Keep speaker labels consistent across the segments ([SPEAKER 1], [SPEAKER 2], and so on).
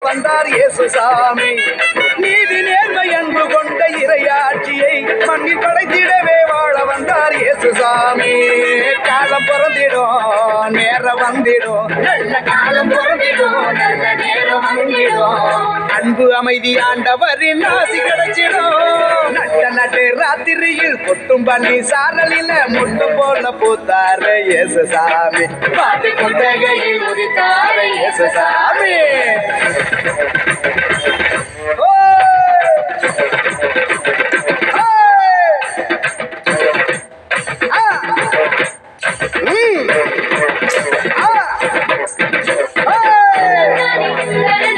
[SPEAKER 1] வந்தார் இயேசு சாமி நீதி நேர்மை அன்பு கொண்ட இறையாட்சியை மண்ணில் படைத்திடவே வாழ வந்தார் இயேசு சாமி காலம் பிறந்திடும் நேரம் வந்திடும்
[SPEAKER 2] நல்ல காலம் பிறந்திடும் நல்ல நேரம் வந்திடும்
[SPEAKER 1] அன்பு அமைதி ஆண்டவரின் ஆசி கிடைச்சிடும் நட்ட நட்டு ராத்திரியில் கொட்டும் பண்ணி சாரலில முட்டு போல பூத்தாரு இயேசு சாமி பாட்டு கொண்டகையில் உதித்தாரு இயேசு சாமி ஓய்! ஓய்! ஆ! ம்! ஆ! ஓய்!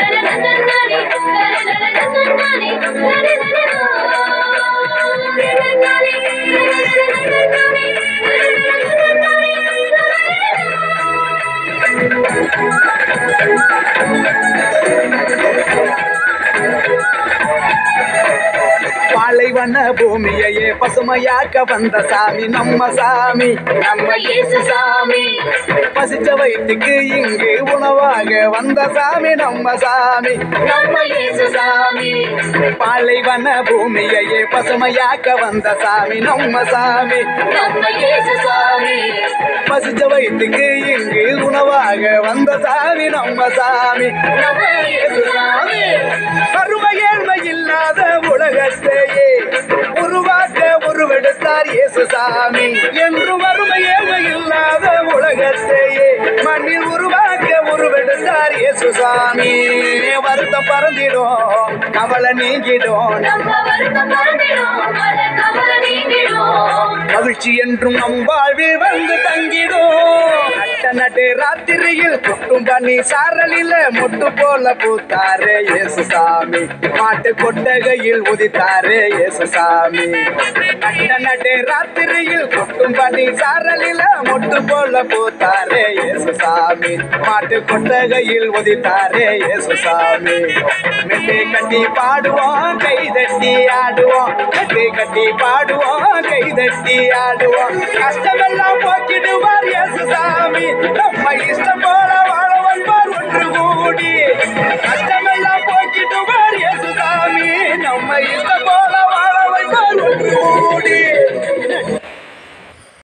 [SPEAKER 1] பாலைவன பூமியையே பசுமையாக்க வந்த சாமி நம்ம சாமி நம்ம இயேசு சாமி பசிச்ச வயிற்றுக்கு இங்கு உணவாக வந்த சாமி நம்ம சாமி நம்ம இயேசு சாமி பாலைவன பூமியையே பசுமையாக்க வந்த சாமி நம்ம சாமி
[SPEAKER 2] நம்ம இயேசு சாமி
[SPEAKER 1] பசிச்ச வயிற்றுக்கு இங்கு உணவாக வந்த சாமி நம்ம சாமி நம்ம இயேசு சாமி வறுமை ஏழ்மை இல்லாத உலகத்தையே உருவாக்க உருவெடுத்தார் இயேசு சாமி என்று வறுமை ஏழ்மை இல்லாத உலகத்தையே மண்ணில் உருவாக்க உருவெடுத்தார் இயேசு சாமி வருத்தம் பறந்திடும் கவலை நீங்கிடும்
[SPEAKER 2] நம்ம வருத்தம் பறந்திடும் மன கவலை நீங்கிடும்
[SPEAKER 1] மகிழ்ச்சி என்றும் நம் வாழ்வில் வந்து தங்கிடும் நட்ட நட்டு ராத்திரியில் கொட்டும் பண்ணி சாரலில முட்டு போல பூத்தாரே இயேசு சாமி மாட்டு கொட்டகையில் உதித்தாரே இயேசு சாமி நட்ட நட்டு ராத்திரியில் கொட்டும் பண்ணி சாரலில முட்டு போல பூத்தாரே இயேசு சாமி மாட்டு கொட்டகையில் உதித்தாரே இயேசு சாமி மெட்டை கட்டி பாடுவோம் கை தட்டி ஆடுவோம் மெட்டை கட்டி பாடுவோம் கை தட்டி ஆடுவோம் கஷ்டமெல்லாம் போக்கிடுவார் இயேசு சாமி நம்ம இஷ்டம் போல வாழ வந்தார் ஒன்று